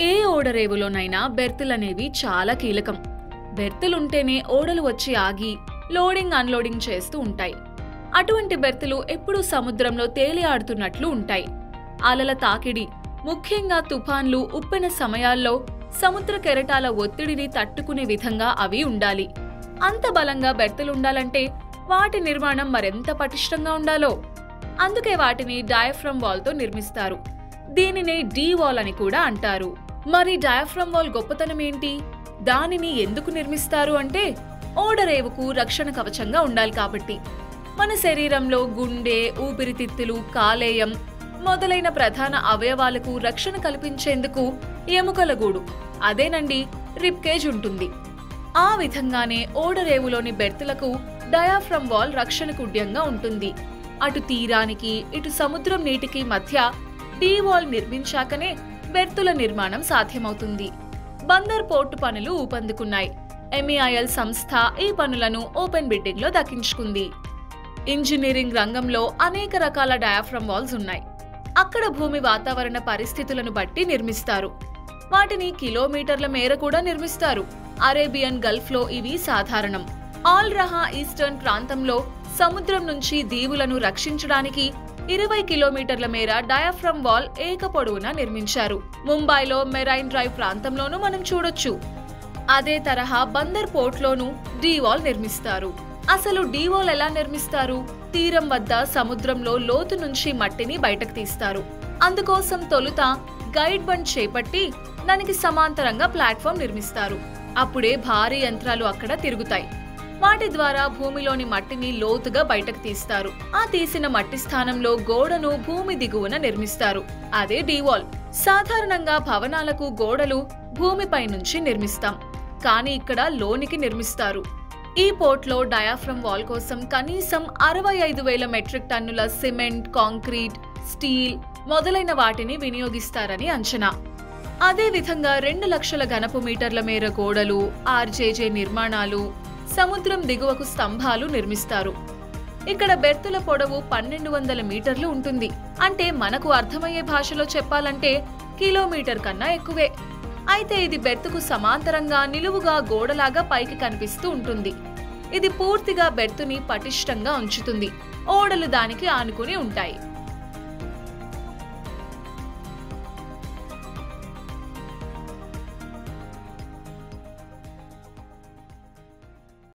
ఏ ఓడరేవులోనైనా బెర్తులనేవి చాలా కీలకం బెర్తులుంటేనే ఓడలు వచ్చి ఆగి లోడింగ్ అన్లోడింగ్ చేస్తూ ఉంటాయి అటువంటి బెర్తులు ఎప్పుడూ సముద్రంలో తేలి ఆడుతున్నట్లు ఉంటాయి అలల తాకిడి ముఖ్యంగా తుఫాన్లు ఉప్పెన సమయాల్లో సముద్ర కెరటాల ఒత్తిడిని తట్టుకునే విధంగా అవి ఉండాలి అంత బలంగా బెర్తులుండాలంటే వాటి నిర్మాణం మరెంత పటిష్టంగా ఉండాలో అందుకే వాటిని డయాఫ్రమ్ వాల్ తో నిర్మిస్తారు దీనినే డీ వాల్ అని కూడా అంటారు మరి డయాఫ్రమ్ వాల్ గొప్పతనం ఏంటి దానిని ఎందుకు నిర్మిస్తారు అంటే ఓడరేవుకు రక్షణ కవచంగా ఉండాలి కాబట్టి మన శరీరంలో గుండె ఊపిరితిత్తులు కాలేయం మొదలైన ప్రధాన అవయవాలకు రక్షణ కల్పించేందుకు ఎముకల గూడు అదేనండి రిప్కేజ్ ఉంటుంది ఆ విధంగానే ఓడరేవులోని బెర్తులకు డయాఫ్రమ్ వాల్ రక్షణ కుడ్యంగా ఉంటుంది అటు తీరానికి ఇటు సముద్రం నీటికి మధ్య డీ వాల్ నిర్మించాకనే బెర్తుల నిర్మాణం సాధ్యమవుతుంది బందర్ పోర్టు పనులు ఊపందుకున్నాయి ఎంఈఐఎల్ సంస్థ ఈ పనులను ఓపెన్ బిడ్డింగ్ లో దక్కించుకుంది ఇంజనీరింగ్ రంగంలో అనేక రకాల డయాఫ్రమ్ వాల్స్ ఉన్నాయి అక్కడ భూమి వాతావరణ పరిస్థితులను బట్టి నిర్మిస్తారు వాటిని కిలోమీటర్ల మేర కూడా నిర్మిస్తారు అరేబియన్ గల్ఫ్ లో ఇవి సాధారణం ఆల్ రహా ఈస్టర్న్ ప్రాంతంలో సముద్రం నుంచి దీవులను రక్షించడానికి ఇరవై కిలోమీటర్ల మేర డయాఫ్రమ్ వాల్ ఏక పొడవునా నిర్మించారు ముంబైలో మెరైన్ డ్రైవ్ ప్రాంతంలోనూ మనం చూడొచ్చు అదే తరహా బందర్ పోర్ట్లోనూ డీ వాల్ నిర్మిస్తారు అసలు డీ వాల్ ఎలా నిర్మిస్తారు తీరం వద్ద సముద్రంలో లోతు నుంచి మట్టిని బయటకు తీస్తారు అందుకోసం తొలుత గైడ్ బండ్ చేపట్టి దానికి సమాంతరంగా ప్లాట్ఫామ్ నిర్మిస్తారు అప్పుడే భారీ యంత్రాలు అక్కడ తిరుగుతాయి వాటి ద్వారా భూమిలోని మట్టిని లోతుగా బయటకు తీస్తారు ఆ తీసిన మట్టి స్థానంలో గోడను భూమి దిగువన నిర్మిస్తారు అదే డీవాల్ సాధారణంగా భవనాలకు గోడలు భూమిపై నుంచి నిర్మిస్తాం కానీ ఇక్కడ లోనికి నిర్మిస్తారు ఈ పోర్ట్లో డయాఫ్రమ్ వాల్ కోసం కనీసం అరవై ఐదు వేల మెట్రిక్ టన్నుల సిమెంట్ కాంక్రీట్ స్టీల్ మొదలైన వాటిని వినియోగిస్తారని అంచనా అదే విధంగా రెండు లక్షల ఘనపు మీటర్ల మేర గోడలు ఆర్జేజే నిర్మాణాలు సముద్రం దిగువకు స్తంభాలు నిర్మిస్తారు ఇక్కడ బెర్తుల పొడవు పన్నెండు వందల మీటర్లు ఉంటుంది అంటే మనకు అర్థమయ్యే భాషలో చెప్పాలంటే కిలోమీటర్ కన్నా ఎక్కువే అయితే ఇది బెర్తుకు సమాంతరంగా నిలువుగా గోడలాగా పైకి కనిపిస్తూ ఉంటుంది ఇది పూర్తిగా బెర్తుని పటిష్టంగా ఉంచుతుంది ఓడలు దానికి ఆనుకుని ఉంటాయి